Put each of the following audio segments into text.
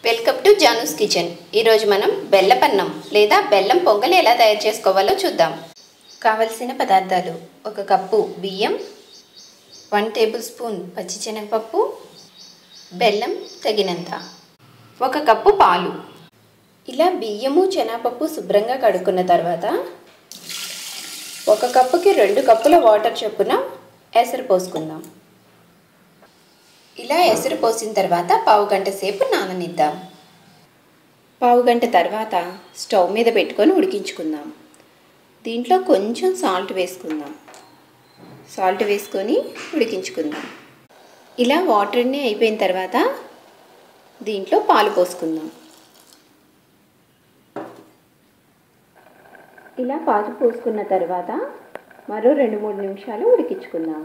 welcome to Janu's kitchen ఈరోజు మనం బెల్లపన్నం లేదా బెల్లం పొంగలి ఎలా తయారు చేసుకోవాలో చూద్దాం కావలసిన పదార్థాలు ఒక కప్పు బియ్యం వన్ టేబుల్ స్పూన్ పచ్చిశనగపప్పు బెల్లం తగినంత ఒక కప్పు పాలు ఇలా బియ్యము శనగపప్పు శుభ్రంగా కడుక్కున్న తర్వాత ఒక కప్పుకి రెండు కప్పుల వాటర్ చొప్పున ఎసరు పోసుకుందాం ఇలా ఎసరు పోసిన తర్వాత పావు గంట సేపు నాననిద్దాం పావు గంట తర్వాత స్టవ్ మీద పెట్టుకొని ఉడికించుకుందాం దీంట్లో కొంచెం సాల్ట్ వేసుకుందాం సాల్ట్ వేసుకొని ఉడికించుకుందాం ఇలా వాటర్ అన్నీ అయిపోయిన తర్వాత దీంట్లో పాలు పోసుకుందాం ఇలా పాలు పోసుకున్న తర్వాత మరో రెండు మూడు నిమిషాలు ఉడికించుకుందాం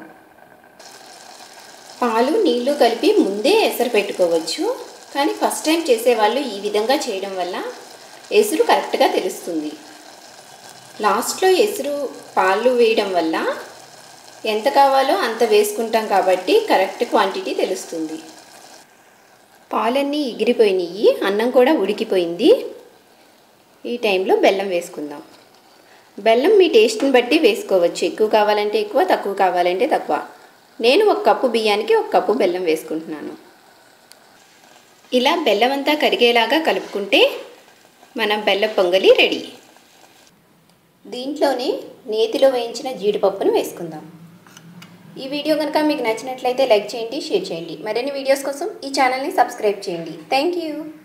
పాలు నీళ్లు కలిపి ముందే ఎసరు పెట్టుకోవచ్చు కానీ ఫస్ట్ టైం చేసేవాళ్ళు ఈ విధంగా చేయడం వల్ల ఎసురు కరెక్ట్గా తెలుస్తుంది లాస్ట్లో ఎసురు పాలు వేయడం వల్ల ఎంత కావాలో అంత వేసుకుంటాం కాబట్టి కరెక్ట్ క్వాంటిటీ తెలుస్తుంది పాలన్నీ ఎగిరిపోయినాయి అన్నం కూడా ఉడికిపోయింది ఈ టైంలో బెల్లం వేసుకుందాం బెల్లం మీ టేస్ట్ని బట్టి వేసుకోవచ్చు ఎక్కువ కావాలంటే ఎక్కువ తక్కువ కావాలంటే తక్కువ నేను ఒక కప్పు బియ్యానికి ఒక కప్పు బెల్లం వేసుకుంటున్నాను ఇలా బెల్లం అంతా కరిగేలాగా కలుపుకుంటే మన బెల్లం పొంగలి రెడీ దీంట్లోనే నేతిలో వేయించిన జీడిపప్పును వేసుకుందాం ఈ వీడియో కనుక మీకు నచ్చినట్లయితే లైక్ చేయండి షేర్ చేయండి మరిన్ని వీడియోస్ కోసం ఈ ఛానల్ని సబ్స్క్రైబ్ చేయండి థ్యాంక్ యూ